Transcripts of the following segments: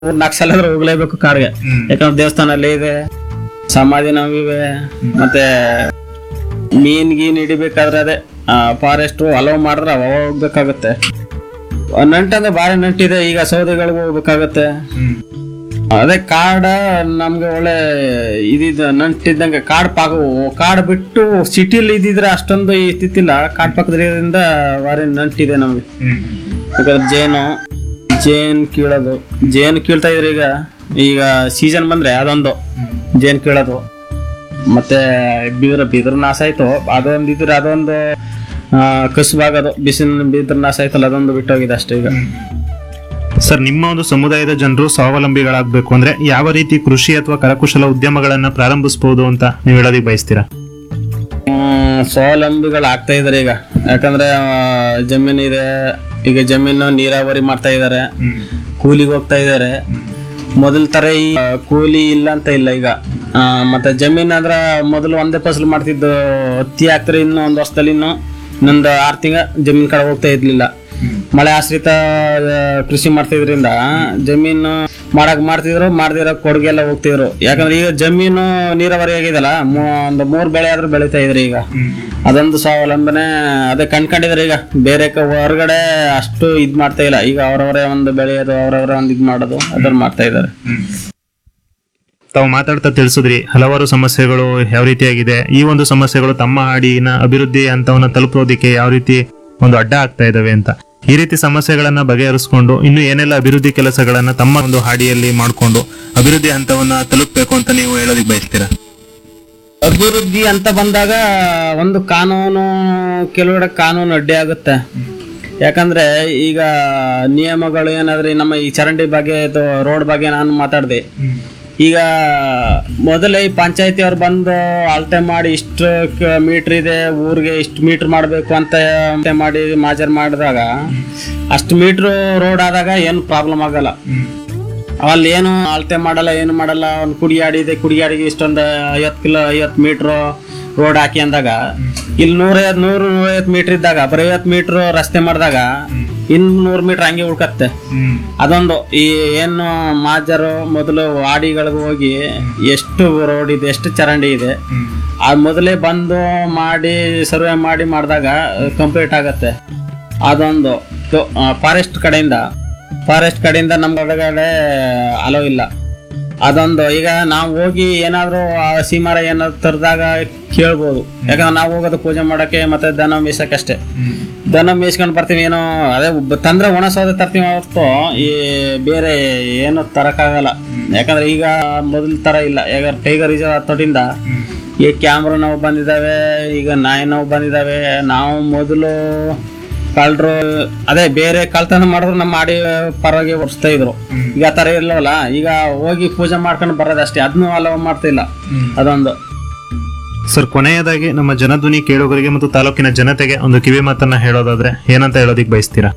ಮೂರ್ ನಾಲ್ಕು ಸಲ ಆದ್ರೂ ಹೋಗ್ಲೇಬೇಕು ಕಾಡ್ಗೆ ಯಾಕಂದ್ರೆ ದೇವಸ್ಥಾನ ಅಲ್ಲೇ ಇದೆ ಸಮಾಧಿ ನಾವಿವೆ ಮತ್ತೆ ಮೀನ್ ಗೀನ್ ಹಿಡಿಬೇಕಾದ್ರೆ ಅದೇ ಫಾರೆಸ್ಟ್ ಅಲೋ ಮಾಡಿದ್ರೆ ಅವ ಹೋಗ್ಬೇಕಾಗತ್ತೆ ನಂಟಂದ್ರೆ ಭಾರಿ ನಂಟಿದೆ ಈಗ ಸೌದೆಗಳಿಗೆ ಹೋಗ್ಬೇಕಾಗತ್ತೆ ಅದೇ ಕಾಡ ನಮ್ಗೆ ಒಳ್ಳೆ ಇದಿದ ನಂಟಿದ್ದಂಗೆ ಕಾಡ್ ಪಾಕ ಕಾಡ್ ಬಿಟ್ಟು ಸಿಟಿಲಿ ಇದ್ದಿದ್ರೆ ಅಷ್ಟೊಂದು ಇತ್ತಿತ್ತಿಲ್ಲ ಕಾಡ್ ಪಕ್ಕದಿಂದ ಭಾರಿ ನಂಟಿದೆ ನಮ್ಗೆ ಯಾಕಂದ್ರೆ ಜೇನು ಜೇನ್ ಕೀಳೋದು ಜೇನು ಕೀಳ್ತಾ ಇದ್ರೆ ಈಗ ಈಗ ಸೀಸನ್ ಬಂದ್ರೆ ಅದೊಂದು ಜೇನ್ ಕೀಳೋದು ಮತ್ತೆ ಬಿದ್ರ ಬಿದ್ರ ನಾಶ ಆಯ್ತು ಅದೊಂದು ಇದ್ರೆ ಅದೊಂದು ಆ, ಕಸುಬಾಗೋದು ಬಿಸಿಲಿನ ಬಿದ್ರ ನಾಶ ಆಯ್ತಲ್ಲ ಅದೊಂದು ಬಿಟ್ಟೋಗಿದೆ ಅಷ್ಟೇ ಈಗ ಸರ್ ನಿಮ್ಮ ಒಂದು ಸಮುದಾಯದ ಜನರು ಸ್ವಾವಲಂಬಿಗಳಾಗಬೇಕು ಅಂದ್ರೆ ಯಾವ ರೀತಿ ಕೃಷಿ ಅಥವಾ ಕರಕುಶಲ ಉದ್ಯಮಗಳನ್ನ ಪ್ರಾರಂಭಿಸಬಹುದು ಅಂತ ನೀವು ಹೇಳೋದಕ್ಕೆ ಬಯಸ್ತೀರಾ ಹ್ಮ್, ಸ್ವಾವಲಂಬಿಗಳು ಆಗ್ತಾ ಇದಾರೆ ಈಗ ಯಾಕಂದ್ರೆ ಆ, ಜಮೀನು ಇದೆ ಈಗ ಜಮೀನು ನೀರಾವರಿ ಮಾಡ್ತಾ ಇದಾರೆ ಕೂಲಿಗೆ ಹೋಗ್ತಾ ಇದಾರೆ ಮೊದಲ ತರ ಈ ಆ, ಕೂಲಿ ಇಲ್ಲ ಅಂತ ಇಲ್ಲ ಈಗ ಆ, ಮತ್ತೆ ಜಮೀನ್ ಆದ್ರ ಮೊದಲು ಒಂದೇ ಫಸಲು ಮಾಡ್ತಿದ್ದು ಹತ್ತಿ ಹಾಕ್ತಾರೆ ಇನ್ನು ಒಂದು ವರ್ಷದಲ್ಲಿ ಇನ್ನು ಇನ್ನೊಂದು ಆರು ತಿಂಗ ಜಮೀನ್ ಕಡೆ ಹೋಗ್ತಾ ಇರ್ಲಿಲ್ಲ ಮಳೆ ಆಶ್ರಿತ ಆ, ಕೃಷಿ ಮಾಡ್ತಿದ್ರಿಂದ ಜಮೀನು ಮಾಡಕ್ ಮಾಡ್ತಿದ್ರು ಮಾಡ್ದಿರ ಕೊಡುಗೆಲ್ಲ ಹೋಗ್ತಿದ್ರು ಯಾಕಂದ್ರೆ ಈಗ ಜಮೀನು ನೀರಾವರಿ ಆಗಿದಲ್ಲ ಮೂ- ಒಂದು ಮೂರ್ ಬೆಳೆ ಆದ್ರೂ ಬೆಳಿತಾ ಇದ್ರಿ ಈಗ ಅದೊಂದು ಸ್ವಾವಲಂಬನೆ ಅದೇ ಕಂಡ್ಕೊಂಡಿದ್ರೆ ಈಗ ಬೇರೆ ಕ- ಹೊರಗಡೆ ಅಷ್ಟು ಇದ್ ಮಾಡ್ತಾ ಇಲ್ಲ ಈಗ ಅವರವರೇ ಒಂದು ಬೆಳೆಯೋದು ಅವರವರೇ ಒಂದು ಇದ್ ಮಾಡೋದು ಅದನ್ನ ಮಾಡ್ತಾ ಇದಾರೆ ತಾವು ಮಾತಾಡ್ತಾ ತಿಳಿಸಿದ್ರಿ ಹಲವಾರು ಸಮಸ್ಯೆಗಳು ಯಾವ ರೀತಿಯಾಗಿದೆ ಈ ಒಂದು ಸಮಸ್ಯೆಗಳು ತಮ್ಮ ಹಾಡಿನ ಅಭಿವೃದ್ಧಿ ಹಂತವನ್ನ ತಲುಪೋದಿಕ್ಕೆ ಯಾವ ರೀತಿ ಒಂದು ಅಡ್ಡ ಆಗ್ತಾ ಇದಾವೆ ಅಂತ ಈ ರೀತಿ ಸಮಸ್ಯೆಗಳನ್ನ ಬಗೆಹರಿಸಿಕೊಂಡು ಇನ್ನು ಏನೆಲ್ಲ ಅಭಿವೃದ್ಧಿ ಕೆಲಸಗಳನ್ನ ತಮ್ಮ ಒಂದು ಹಾಡಿಯಲ್ಲಿ ಮಾಡಿಕೊಂಡು ಅಭಿವೃದ್ಧಿ ಹಂತವನ್ನ ತಲುಪಬೇಕು ಅಂತ ನೀವು ಹೇಳೋದಕ್ಕೆ ಬಯಸ್ತೀರಾ ಅಭಿವೃದ್ಧಿ ಅಂತ ಬಂದಾಗ ಒಂದು ಕಾನೂನು ಕೆಲವೆಡೆ ಕಾನೂನು ಅಡ್ಡಿ ಆಗುತ್ತೆ ಯಾಕಂದ್ರೆ ಈಗ ನಿಯಮಗಳು ಏನಾದ್ರೆ ನಮ್ಮ ಈ ಚರಂಡಿ ಬಗ್ಗೆ ರೋಡ್ ಬಗ್ಗೆ ನಾನು ಮಾತಾಡ್ದೆ ಈಗ ಮೊದಲೇ ಈ ಪಂಚಾಯತಿ ಅವ್ರು ಬಂದು ಅಳತೆ ಮಾಡಿ ಇಷ್ಟು ಮೀಟರ್ ಇದೆ ಊರಿಗೆ ಇಷ್ಟು ಮೀಟರ್ ಮಾಡಬೇಕು ಅಂತ ಅಳತೆ ಮಾಡಿ ಮಾಜರ್ ಮಾಡಿದಾಗ ಅಷ್ಟು ಮೀಟರ್ ರೋಡ್ ಆದಾಗ ಏನು ಪ್ರಾಬ್ಲಮ್ ಆಗಲ್ಲ ಅಲ್ಲಿ ಏನು ಅಳತೆ ಮಾಡಲ್ಲ ಏನು ಮಾಡಲ್ಲ ಒಂದು ಕುಡಿಯಾಡಿ ಇದೆ ಕುಡಿಯಾಡಿಗೆ ಇಷ್ಟೊಂದು ಐವತ್ತು ಕಿಲೋ ಐವತ್ತು ಮೀಟ್ರ್ ರೋಡ್ ಹಾಕಿ ಅಂದಾಗ ಇಲ್ಲಿ ನೂರೈವತ್ತು ನೂರು ನೂರೈವತ್ತು ಮೀಟರ್ ಇದ್ದಾಗ ಬರೀ ಐವತ್ತು ಮೀಟರ್ ರಸ್ತೆ ಮಾಡಿದಾಗ ಇನ್ನು ನೂರು ಮೀಟರ್ ಹಂಗೆ ಉಳ್ಕತ್ತೆ ಅದೊಂದು ಈ ಏನು ಮಾಜರು ಮೊದಲು ವಾಡಿಗಳಿಗೆ ಹೋಗಿ ಎಷ್ಟು ರೋಡ್ ಇದೆ ಎಷ್ಟು ಚರಂಡಿ ಇದೆ ಆ ಮೊದಲೇ ಬಂದು ಮಾಡಿ ಸರ್ವೆ ಮಾಡಿ ಮಾಡಿದಾಗ ಕಂಪ್ಲೀಟ್ ಆಗತ್ತೆ ಅದೊಂದು ಫಾರೆಸ್ಟ್ ಕಡೆಯಿಂದ ಫಾರೆಸ್ಟ್ ಕಡೆಯಿಂದ ನಮ್ಮ ಒಳಗಡೆ ಅಲೋ ಇಲ್ಲ ಅದೊಂದು ಈಗ ನಾವು ಹೋಗಿ ಏನಾದರೂ ಸೀಮಾರ ಏನಾದ್ರು ತರದಾಗ ಕೇಳ್ಬೋದು ಯಾಕಂದ್ರೆ ನಾವು ಹೋಗೋದು ಪೂಜೆ ಮಾಡಕ್ಕೆ ಮತ್ತೆ ದನ ಮೇಯ್ಸಕ್ಕೆ ಅಷ್ಟೇ ದನ ಮೇಯ್ಸ್ಕೊಂಡು ಬರ್ತೀವಿ ಏನೋ ಅದೇ ಒಬ್ಬ ತಂದ್ರೆ ಒಣ ಸೌದೆ ತರ್ತೀವಿ ಹೊರತು ಈ ಬೇರೆ ಏನು ತರಕ್ಕಾಗಲ್ಲ ಯಾಕಂದ್ರೆ ಈಗ ಮೊದಲ ತರ ಇಲ್ಲ ಯಾಕಂದ್ರೆ ಟೈಗರ್ ರಿಸರ್ವ್ ತೊಟ್ಟಿಂದ ಈ ಕ್ಯಾಮ್ರಾ ನಾವು ಬಂದಿದ್ದಾವೆ ಈಗ ನಾಯಿ ನಾವು ಬಂದಿದ್ದಾವೆ ನಾವು ಮೊದಲು ಕಳ್ರು ಅದೇ ಬೇರೆ ಕಳ್ತನ ಮಾಡಿದ್ರು ನಮ್ಮ ಮಾಡಿ ಪರವಾಗಿ ಓಡಿಸ್ತಾ ಇದ್ರು ಈಗ ಆ ತರ ಇರ್ಲವಲ್ಲ ಈಗ ಹೋಗಿ ಪೂಜೆ ಮಾಡ್ಕೊಂಡು ಬರೋದಷ್ಟೇ ಅದನ್ನು ಅಲೋ ಮಾಡ್ತಿಲ್ಲ ಅದೊಂದು ಸರ್ ಕೊನೆಯದಾಗಿ ನಮ್ಮ ಜನಧ್ವನಿ ಕೇಳುಗರಿಗೆ ಮತ್ತು ತಾಲೂಕಿನ ಜನತೆಗೆ ಒಂದು ಕಿವಿ ಮಾತನ್ನ ಹೇಳೋದಾದ್ರೆ ಏನಂತ ಹೇಳೋದಿಕ್ ಬಯಸ್ತೀರಾ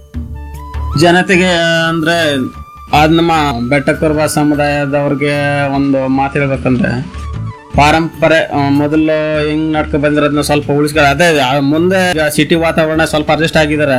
ಜನತೆಗೆ ಅಂದ್ರೆ ಅದ್ ನಮ್ಮ ಬೆಟ್ಟಕುರ್ಬ ಸಮುದಾಯದವ್ರಿಗೆ ಒಂದು ಮಾತು ಹೇಳ್ಬೇಕಂದ್ರೆ ಪಾರಂಪರೆ ಆ, ಮೊದಲು ಹೆಂಗ್ ನಡ್ಕೊ ಬಂದಿರೋದನ್ನ ಸ್ವಲ್ಪ ಉಳಿಸ್ಕೊಳ್ಳಿ ಅದೇ ಆ, ಮುಂದೆ ಸಿಟಿ ವಾತಾವರಣ ಸ್ವಲ್ಪ ಅಡ್ಜಸ್ಟ್ ಆಗಿದ್ದಾರೆ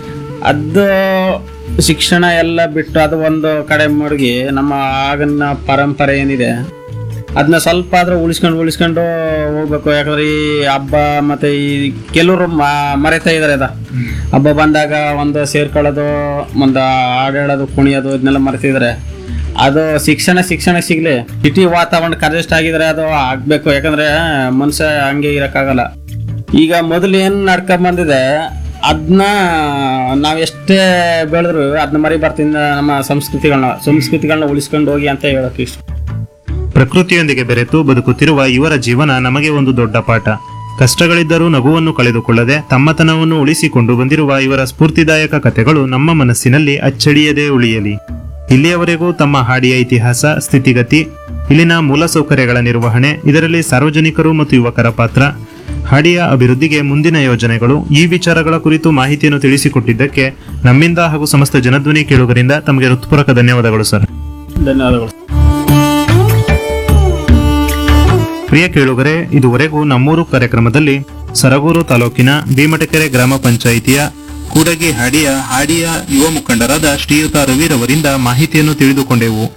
ಅದು ಶಿಕ್ಷಣ ಎಲ್ಲ ಬಿಟ್ಟು ಅದು ಒಂದು ಕಡೆ ಮಡಗಿ ನಮ್ಮ ಆಗಿನ ಪರಂಪರೆ ಏನಿದೆ ಅದನ್ನ ಸ್ವಲ್ಪ ಆದ್ರೂ ಉಳಿಸ್ಕೊಂಡು ಉಳಿಸ್ಕೊಂಡು ಹೋಗ್ಬೇಕು ಯಾಕಂದ್ರೆ ಈ ಹಬ್ಬ ಮತ್ತೆ ಈ ಕೆಲವರು ಮರೆತಾ ಇದಾರೆ ಅದ ಹಬ್ಬ ಬಂದಾಗ ಒಂದು ಸೇರ್ಕೊಳ್ಳೋದು ಒಂದು ಹಾಡಾಡೋದು ಕುಣಿಯೋದು ಇದನ್ನೆಲ್ಲ ಮರೆತಿದ್ದಾರೆ ಅದು ಶಿಕ್ಷಣ ಶಿಕ್ಷಣ ಸಿಗ್ಲಿ ಸಿಟಿ ವಾತಾವರಣಕ್ಕೆ ಅಡ್ಜಸ್ಟ್ ಆಗಿದ್ರೆ ಅದು ಆಗ್ಬೇಕು ಯಾಕಂದ್ರೆ ಮನುಷ್ಯ ಹಂಗೆ ಇರಕ್ಕಾಗಲ್ಲ ಈಗ ಮೊದಲು ಏನ್ ನಡ್ಕೊಂಡ್ ಬಂದಿದೆ ಅದನ್ನ ನಾವ್ ಎಷ್ಟೇ ಬೆಳೆದ್ರು ಅದನ್ನ ಮರಿ ಬರ್ತಿಂದ ನಮ್ಮ ಸಂಸ್ಕೃತಿಗಳನ್ನ ಸಂಸ್ಕೃತಿಗಳನ್ನ ಉಳಿಸ್ಕೊಂಡು ಹೋಗಿ ಅಂತ ಹೇಳಕ್ ಇಷ್ಟ ಪ್ರಕೃತಿಯೊಂದಿಗೆ ಬೆರೆತು ಬದುಕುತ್ತಿರುವ ಇವರ ಜೀವನ ನಮಗೆ ಒಂದು ದೊಡ್ಡ ಪಾಠ ಕಷ್ಟಗಳಿದ್ದರೂ ನಗುವನ್ನು ಕಳೆದುಕೊಳ್ಳದೆ ತಮ್ಮತನವನ್ನು ಉಳಿಸಿಕೊಂಡು ಬಂದಿರುವ ಇವರ ಸ್ಫೂರ್ತಿದಾಯಕ ಕಥೆಗಳು ನಮ್ಮ ಮನಸ್ಸಿನಲ್ಲಿ ಅಚ್ಚಳಿಯದೆ ಉಳಿಯಲಿ ಇಲ್ಲಿಯವರೆಗೂ ತಮ್ಮ ಹಾಡಿಯ ಇತಿಹಾಸ ಸ್ಥಿತಿಗತಿ ಇಲ್ಲಿನ ಮೂಲಸೌಕರ್ಯಗಳ ನಿರ್ವಹಣೆ ಇದರಲ್ಲಿ ಸಾರ್ವಜನಿಕರು ಮತ್ತು ಯುವಕರ ಪಾತ್ರ ಹಾಡಿಯ ಅಭಿವೃದ್ಧಿಗೆ ಮುಂದಿನ ಯೋಜನೆಗಳು ಈ ವಿಚಾರಗಳ ಕುರಿತು ಮಾಹಿತಿಯನ್ನು ತಿಳಿಸಿಕೊಟ್ಟಿದ್ದಕ್ಕೆ ನಮ್ಮಿಂದ ಹಾಗೂ ಸಮಸ್ತ ಜನಧ್ವನಿ ಕೇಳುಗರಿಂದ ತಮಗೆ ಹೃತ್ಪೂರ್ವಕ ಧನ್ಯವಾದಗಳು ಸರ್ ಧನ್ಯವಾದಗಳು ಪ್ರಿಯ ಕೇಳುಗರೆ ಇದುವರೆಗೂ ನಮ್ಮೂರು ಕಾರ್ಯಕ್ರಮದಲ್ಲಿ ಸರಗೂರು ತಾಲೂಕಿನ ಭೀಮಟಕೆರೆ ಗ್ರಾಮ ಪಂಚಾಯಿತಿಯ ಕೂಡಗಿ ಹಾಡಿಯ ಹಾಡಿಯ ಯುವ ಮುಖಂಡರಾದ ಶ್ರೀಯುತ ರವಿರವರಿಂದ ಮಾಹಿತಿಯನ್ನು ತಿಳಿದುಕೊಂಡೆವು